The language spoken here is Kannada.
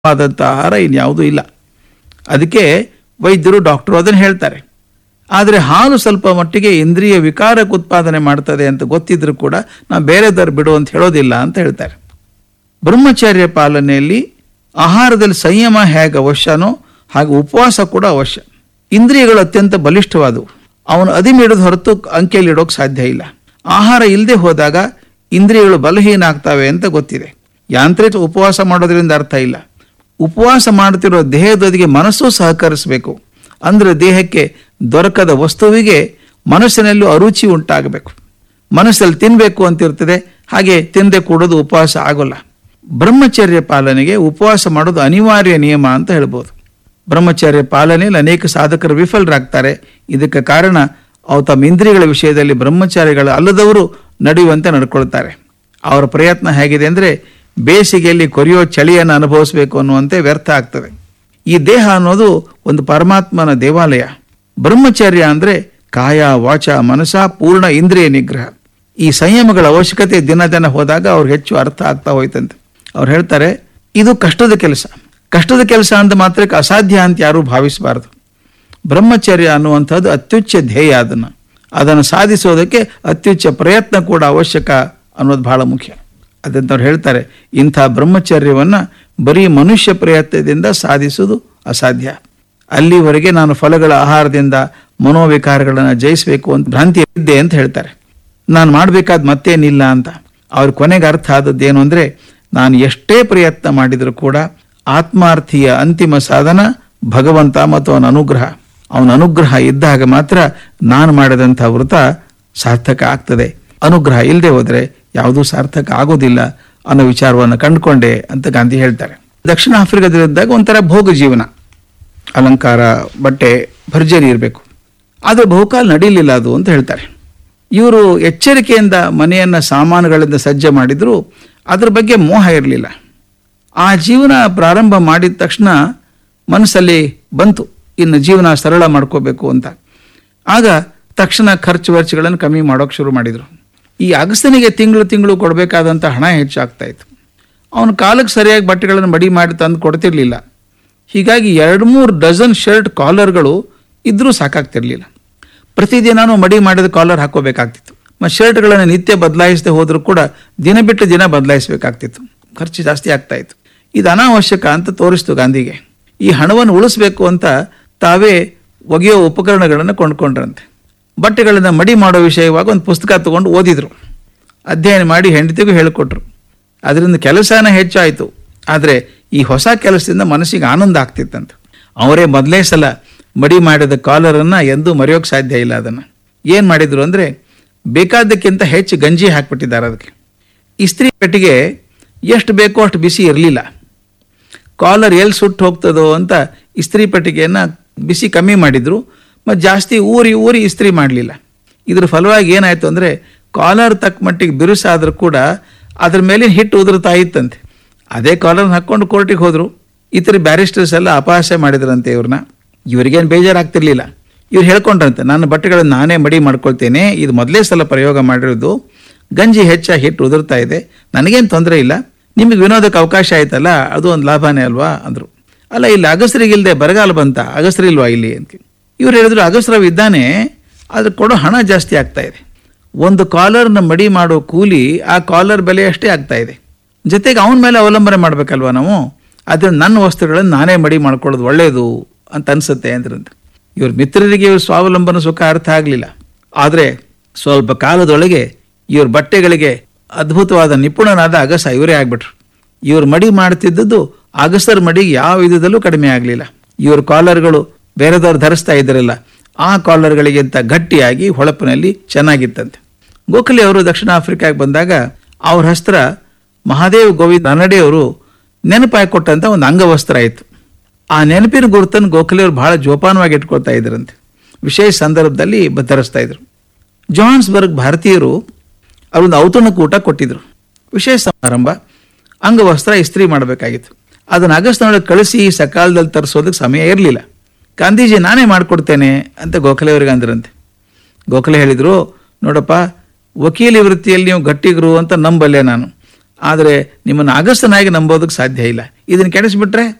ಆದಂಥ ಆಹಾರ ಇನ್ಯಾವುದೂ ಇಲ್ಲ ಅದಕ್ಕೆ ವೈದ್ಯರು ಡಾಕ್ಟರು ಅದನ್ನು ಹೇಳ್ತಾರೆ ಆದರೆ ಹಾಲು ಸ್ವಲ್ಪ ಮಟ್ಟಿಗೆ ಇಂದ್ರಿಯ ವಿಕಾರಕ್ಕೆ ಉತ್ಪಾದನೆ ಮಾಡ್ತದೆ ಅಂತ ಗೊತ್ತಿದ್ರೂ ಕೂಡ ನಾವು ಬೇರೆದವ್ರು ಬಿಡು ಅಂತ ಹೇಳೋದಿಲ್ಲ ಅಂತ ಹೇಳ್ತಾರೆ ಬ್ರಹ್ಮಚರ್ಯ ಪಾಲನೆಯಲ್ಲಿ ಆಹಾರದಲ್ಲಿ ಸಂಯಮ ಹೇಗೆ ಅವಶ್ಯನೋ ಹಾಗೆ ಉಪವಾಸ ಕೂಡ ಅವಶ್ಯ ಇಂದ್ರಿಯಗಳು ಅತ್ಯಂತ ಬಲಿಷ್ಠವಾದವು ಅವನು ಅದಿಮಿಡೋದು ಹೊರತು ಅಂಕೆಯಲ್ಲಿ ಇಡೋಕೆ ಸಾಧ್ಯ ಇಲ್ಲ ಆಹಾರ ಇಲ್ಲದೆ ಹೋದಾಗ ಇಂದ್ರಿಯಗಳು ಬಲಹೀನ ಆಗ್ತವೆ ಅಂತ ಗೊತ್ತಿದೆ ಯಾಂತ್ರಿಕ ಉಪವಾಸ ಮಾಡೋದ್ರಿಂದ ಅರ್ಥ ಇಲ್ಲ ಉಪವಾಸ ಮಾಡುತ್ತಿರೋ ದೇಹದೊಂದಿಗೆ ಮನಸ್ಸು ಸಹಕರಿಸಬೇಕು ಅಂದರೆ ದೇಹಕ್ಕೆ ದೊರಕದ ವಸ್ತುವಿಗೆ ಮನಸ್ಸಿನಲ್ಲೂ ಅರುಚಿ ಉಂಟಾಗಬೇಕು ಮನಸ್ಸಲ್ಲಿ ತಿನ್ನಬೇಕು ಅಂತಿರ್ತದೆ ಹಾಗೆ ತಿಂದೆ ಕೂಡೋದು ಉಪವಾಸ ಆಗೋಲ್ಲ ಬ್ರಹ್ಮಚರ್ಯ ಪಾಲನೆಗೆ ಉಪವಾಸ ಮಾಡೋದು ಅನಿವಾರ್ಯ ನಿಯಮ ಅಂತ ಹೇಳ್ಬೋದು ಬ್ರಹ್ಮಚರ್ಯ ಪಾಲನೆಯಲ್ಲಿ ಅನೇಕ ಸಾಧಕರು ವಿಫಲರಾಗ್ತಾರೆ ಇದಕ್ಕೆ ಕಾರಣ ಅವು ತಮ್ಮ ಇಂದ್ರಿಯಗಳ ವಿಷಯದಲ್ಲಿ ಬ್ರಹ್ಮಚಾರಿಗಳು ಅಲ್ಲದವರು ನಡೆಯುವಂತೆ ನಡ್ಕೊಳ್ತಾರೆ ಅವರ ಪ್ರಯತ್ನ ಹೇಗಿದೆ ಅಂದರೆ ಬೇಸಿಗೆಯಲ್ಲಿ ಕೊರಿಯೋ ಚಳಿಯನ್ನು ಅನುಭವಿಸಬೇಕು ಅನ್ನುವಂತೆ ವ್ಯರ್ಥ ಆಗ್ತದೆ ಈ ದೇಹ ಅನ್ನೋದು ಒಂದು ಪರಮಾತ್ಮನ ದೇವಾಲಯ ಬ್ರಹ್ಮಚರ್ಯ ಅಂದರೆ ಕಾಯ ವಾಚ ಮನಸ ಪೂರ್ಣ ಇಂದ್ರಿಯ ನಿಗ್ರಹ ಈ ಸಂಯಮಗಳ ಅವಶ್ಯಕತೆ ದಿನ ದಿನ ಹೋದಾಗ ಅವ್ರಿಗೆ ಹೆಚ್ಚು ಅರ್ಥ ಆಗ್ತಾ ಹೋಯ್ತಂತೆ ಅವ್ರು ಹೇಳ್ತಾರೆ ಇದು ಕಷ್ಟದ ಕೆಲಸ ಕಷ್ಟದ ಕೆಲಸ ಅಂದ ಮಾತ್ರಕ್ಕೆ ಅಸಾಧ್ಯ ಅಂತ ಯಾರೂ ಭಾವಿಸಬಾರದು ಬ್ರಹ್ಮಚರ್ಯ ಅನ್ನುವಂಥದ್ದು ಅತ್ಯುಚ್ಚ ಧ್ಯೇಯ ಅದನ್ನು ಅದನ್ನು ಸಾಧಿಸೋದಕ್ಕೆ ಅತ್ಯುಚ್ಚ ಪ್ರಯತ್ನ ಕೂಡ ಅವಶ್ಯಕ ಅನ್ನೋದು ಬಹಳ ಮುಖ್ಯ ಅದಂತವ್ರು ಹೇಳ್ತಾರೆ ಇಂಥ ಬ್ರಹ್ಮಚರ್ಯವನ್ನು ಬರೀ ಮನುಷ್ಯ ಪ್ರಯತ್ನದಿಂದ ಸಾಧಿಸುವುದು ಅಸಾಧ್ಯ ಅಲ್ಲಿವರೆಗೆ ನಾನು ಫಲಗಳ ಆಹಾರದಿಂದ ಮನೋವಿಕಾರಗಳನ್ನು ಜಯಿಸಬೇಕು ಅಂತ ಭ್ರಾಂತಿ ಇದ್ದೆ ಅಂತ ಹೇಳ್ತಾರೆ ನಾನು ಮಾಡಬೇಕಾದ ಮತ್ತೇನಿಲ್ಲ ಅಂತ ಅವ್ರ ಕೊನೆಗೆ ಅರ್ಥ ಆದದ್ದೇನು ಅಂದರೆ ನಾನು ಎಷ್ಟೇ ಪ್ರಯತ್ನ ಮಾಡಿದರೂ ಕೂಡ ಆತ್ಮಾರ್ಥಿಯ ಅಂತಿಮ ಸಾಧನ ಭಗವಂತ ಮತ್ತು ಅವನ ಅನುಗ್ರಹ ಅವನ ಅನುಗ್ರಹ ಇದ್ದಾಗ ಮಾತ್ರ ನಾನು ಮಾಡಿದಂಥ ವೃತ ಸಾರ್ಥಕ ಆಗ್ತದೆ ಅನುಗ್ರಹ ಇಲ್ಲದೆ ಹೋದರೆ ಯಾವುದೂ ಸಾರ್ಥಕ ಆಗೋದಿಲ್ಲ ಅನ್ನೋ ವಿಚಾರವನ್ನು ಕಂಡುಕೊಂಡೆ ಅಂತ ಗಾಂಧಿ ಹೇಳ್ತಾರೆ ದಕ್ಷಿಣ ಆಫ್ರಿಕಾದಲ್ಲಿದ್ದಾಗ ಒಂಥರ ಭೋಗ ಜೀವನ ಅಲಂಕಾರ ಬಟ್ಟೆ ಭರ್ಜರಿ ಇರಬೇಕು ಆದರೆ ಬಹುಕಾಲ ನಡೀಲಿಲ್ಲ ಅದು ಅಂತ ಹೇಳ್ತಾರೆ ಇವರು ಎಚ್ಚರಿಕೆಯಿಂದ ಮನೆಯನ್ನು ಸಾಮಾನುಗಳಿಂದ ಸಜ್ಜೆ ಮಾಡಿದ್ರು ಅದ್ರ ಬಗ್ಗೆ ಮೋಹ ಇರಲಿಲ್ಲ ಆ ಜೀವನ ಪ್ರಾರಂಭ ಮಾಡಿದ ತಕ್ಷಣ ಮನಸ್ಸಲ್ಲಿ ಬಂತು ಇನ್ನು ಜೀವನ ಸರಳ ಮಾಡ್ಕೋಬೇಕು ಅಂತ ಆಗ ತಕ್ಷಣ ಖರ್ಚು ವೆಚ್ಚಗಳನ್ನು ಕಮ್ಮಿ ಮಾಡೋಕೆ ಶುರು ಮಾಡಿದರು ಈ ಅಗಸ್ತನಿಗೆ ತಿಂಗಳು ತಿಂಗಳು ಕೊಡಬೇಕಾದಂಥ ಹಣ ಹೆಚ್ಚಾಗ್ತಾ ಇತ್ತು ಅವನ ಕಾಲಕ್ಕೆ ಸರಿಯಾಗಿ ಬಟ್ಟೆಗಳನ್ನು ಮಡಿ ಮಾಡಿ ತಂದು ಕೊಡ್ತಿರ್ಲಿಲ್ಲ ಹೀಗಾಗಿ ಎರಡು ಮೂರು ಡಜನ್ ಶರ್ಟ್ ಕಾಲರ್ಗಳು ಇದ್ರೂ ಸಾಕಾಗ್ತಿರ್ಲಿಲ್ಲ ಪ್ರತಿದಿನನೂ ಮಡಿ ಮಾಡಿದ ಕಾಲರ್ ಹಾಕೋಬೇಕಾಗ್ತಿತ್ತು ಮತ್ತು ಶರ್ಟ್ಗಳನ್ನು ನಿತ್ಯ ಬದಲಾಯಿಸದೆ ಹೋದರೂ ಕೂಡ ದಿನ ಬಿಟ್ಟು ದಿನ ಬದಲಾಯಿಸಬೇಕಾಗ್ತಿತ್ತು ಖರ್ಚು ಜಾಸ್ತಿ ಆಗ್ತಾ ಇತ್ತು ಇದು ಅನಾವಶ್ಯಕ ಅಂತ ತೋರಿಸ್ತು ಗಾಂಧಿಗೆ ಈ ಹಣವನ್ನು ಉಳಿಸ್ಬೇಕು ಅಂತ ತಾವೇ ಒಗೆಯೋ ಉಪಕರಣಗಳನ್ನು ಕೊಂಡ್ಕೊಂಡ್ರಂತೆ ಬಟ್ಟೆಗಳನ್ನು ಮಡಿ ಮಾಡೋ ವಿಷಯವಾಗಿ ಒಂದು ಪುಸ್ತಕ ತಗೊಂಡು ಓದಿದ್ರು ಅಧ್ಯಯನ ಮಾಡಿ ಹೆಂಡತಿಗೂ ಹೇಳಿಕೊಟ್ರು ಅದರಿಂದ ಕೆಲಸನ ಹೆಚ್ಚಾಯಿತು ಆದರೆ ಈ ಹೊಸ ಕೆಲಸದಿಂದ ಮನಸ್ಸಿಗೆ ಆನಂದ ಆಗ್ತಿತ್ತಂತೆ ಅವರೇ ಮೊದಲೇ ಸಲ ಮಡಿ ಮಾಡಿದ ಕಾಲರನ್ನು ಎಂದೂ ಮರೆಯೋಕೆ ಸಾಧ್ಯ ಇಲ್ಲ ಅದನ್ನು ಏನು ಮಾಡಿದ್ರು ಅಂದರೆ ಬೇಕಾದಕ್ಕಿಂತ ಹೆಚ್ಚು ಗಂಜಿ ಹಾಕ್ಬಿಟ್ಟಿದ್ದಾರೆ ಅದಕ್ಕೆ ಇಸ್ತ್ರಿ ಪೆಟ್ಟಿಗೆ ಎಷ್ಟು ಬೇಕೋ ಅಷ್ಟು ಬಿಸಿ ಇರಲಿಲ್ಲ ಕಾಲರ್ ಎಲ್ಲಿ ಸುಟ್ಟು ಹೋಗ್ತದೋ ಅಂತ ಇಸ್ತ್ರಿ ಪೆಟ್ಟಿಗೆಯನ್ನು ಬಿಸಿ ಕಮ್ಮಿ ಮಾಡಿದ್ರು ಮತ್ತು ಜಾಸ್ತಿ ಊರಿ ಊರಿ ಇಸ್ತ್ರಿ ಮಾಡಲಿಲ್ಲ ಇದ್ರ ಫಲವಾಗಿ ಏನಾಯಿತು ಅಂದರೆ ಕಾಲರ್ ತಕ್ಕ ಮಟ್ಟಿಗೆ ಬಿರುಸಾದರೂ ಕೂಡ ಅದ್ರ ಮೇಲೆ ಹಿಟ್ಟು ಉದುರ್ತಾ ಇತ್ತಂತೆ ಅದೇ ಕಾಲರ್ನ ಹಾಕ್ಕೊಂಡು ಕೋರ್ಟಿಗೆ ಹೋದರು ಇತರ ಬ್ಯಾರಿಸ್ಟರ್ಸ್ ಎಲ್ಲ ಅಪಹಾಸ್ಯ ಮಾಡಿದ್ರಂತೆ ಇವ್ರನ್ನ ಇವ್ರಿಗೇನು ಬೇಜಾರಾಗ್ತಿರ್ಲಿಲ್ಲ ಇವ್ರು ಹೇಳ್ಕೊಂಡ್ರಂತೆ ನನ್ನ ಬಟ್ಟೆಗಳನ್ನು ನಾನೇ ಮಡಿ ಮಾಡ್ಕೊಳ್ತೇನೆ ಇದು ಮೊದಲೇ ಸಲ ಪ್ರಯೋಗ ಮಾಡಿರೋದು ಗಂಜಿ ಹೆಚ್ಚಾಗಿ ಹಿಟ್ಟು ಉದುರ್ತಾ ಇದೆ ನನಗೇನು ತೊಂದರೆ ಇಲ್ಲ ನಿಮಗೆ ವಿನೋದಕ್ಕೆ ಅವಕಾಶ ಆಯ್ತಲ್ಲ ಅದು ಒಂದು ಲಾಭನೇ ಅಲ್ವಾ ಅಂದರು ಅಲ್ಲ ಇಲ್ಲಿ ಅಗಸ್ರಿಗಿಲ್ದೆ ಬರಗಾಲ ಬಂತ ಅಗಸ್ರಿಲ್ವಾ ಇಲ್ಲಿ ಅಂತ ಇವ್ರು ಹೇಳಿದ್ರು ಅಗಸ್ರವ್ ಇದ್ದಾನೆ ಆದ್ರೆ ಕೊಡೋ ಹಣ ಜಾಸ್ತಿ ಆಗ್ತಾ ಇದೆ ಒಂದು ಕಾಲರ್ನ ಮಡಿ ಮಾಡೋ ಕೂಲಿ ಆ ಕಾಲರ್ ಬೆಲೆ ಅಷ್ಟೇ ಆಗ್ತಾ ಇದೆ ಜೊತೆಗೆ ಅವನ ಮೇಲೆ ಅವಲಂಬನೆ ಮಾಡಬೇಕಲ್ವ ನಾವು ಆದರೆ ನನ್ನ ವಸ್ತುಗಳನ್ನು ನಾನೇ ಮಡಿ ಮಾಡ್ಕೊಳ್ಳೋದು ಒಳ್ಳೆಯದು ಅಂತ ಅನ್ಸುತ್ತೆ ಅಂದ್ರಂತ ಇವ್ರ ಮಿತ್ರರಿಗೆ ಇವ್ರ ಸ್ವಾವಲಂಬನ ಸುಖ ಅರ್ಥ ಆಗಲಿಲ್ಲ ಆದರೆ ಸ್ವಲ್ಪ ಕಾಲದೊಳಗೆ ಇವ್ರ ಬಟ್ಟೆಗಳಿಗೆ ಅದ್ಭುತವಾದ ನಿಪುಣನಾದ ಅಗಸ ಇವರೇ ಆಗ್ಬಿಟ್ರು ಇವ್ರು ಮಡಿ ಮಾಡ್ತಿದ್ದದ್ದು ಅಗಸರ ಮಡಿಗೆ ಯಾವ ವಿಧದಲ್ಲೂ ಕಡಿಮೆ ಆಗಲಿಲ್ಲ ಇವ್ರ ಕಾಲರ್ಗಳು ಬೇರೆದವ್ರು ಧರಿಸ್ತಾ ಇದ್ರಲ್ಲ ಆ ಕಾಲರ್ಗಳಿಗಿಂತ ಗಟ್ಟಿಯಾಗಿ ಹೊಳಪಿನಲ್ಲಿ ಚೆನ್ನಾಗಿತ್ತಂತೆ ಗೋಖಲೆ ಅವರು ದಕ್ಷಿಣ ಆಫ್ರಿಕಾಗೆ ಬಂದಾಗ ಅವ್ರ ಹಸ್ತ್ರ ಮಹಾದೇವ್ ಗೋವಿಂದ ನನ್ನಡೆಯವರು ನೆನಪಾಕೊಟ್ಟಂತ ಒಂದು ಅಂಗವಸ್ತ್ರ ಆಯಿತು ಆ ನೆನಪಿನ ಗುರುತನ್ನು ಗೋಖಲೆಯವರು ಬಹಳ ಜೋಪಾನವಾಗಿ ಇಟ್ಕೊಳ್ತಾ ಇದ್ರಂತೆ ವಿಶೇಷ ಸಂದರ್ಭದಲ್ಲಿ ಧರಿಸ್ತಾ ಇದ್ರು ಜೋಹಾನ್ಸ್ಬರ್ಗ್ ಭಾರತೀಯರು ಅವರೊಂದು ಔತಣಕೂಟ ಕೊಟ್ಟಿದ್ರು ವಿಶೇಷ ಸಮಾರಂಭ ಅಂಗವಸ್ತ್ರ ಇಸ್ತ್ರಿ ಮಾಡಬೇಕಾಗಿತ್ತು ಅದನ್ನು ಆಗಸ್ಟ್ನೊಳಗೆ ಕಳಿಸಿ ಸಕಾಲದಲ್ಲಿ ತರಿಸೋದಕ್ಕೆ ಸಮಯ ಇರಲಿಲ್ಲ ಗಾಂಧೀಜಿ ನಾನೇ ಮಾಡಿಕೊಡ್ತೇನೆ ಅಂತ ಗೋಖಲೆ ಅವರಿಗೆ ಅಂದ್ರಂತೆ ಗೋಖಲೆ ಹೇಳಿದರು ನೋಡಪ್ಪ ವಕೀಲಿ ವೃತ್ತಿಯಲ್ಲಿ ನೀವು ಗಟ್ಟಿಗರು ಅಂತ ನಂಬಲ್ಲೆ ನಾನು ಆದರೆ ನಿಮ್ಮನ್ನು ಅಗಸ್ತನಾಗಿ ನಂಬೋದಕ್ಕೆ ಸಾಧ್ಯ ಇಲ್ಲ ಇದನ್ನು ಕೆಡಿಸ್ಬಿಟ್ರೆ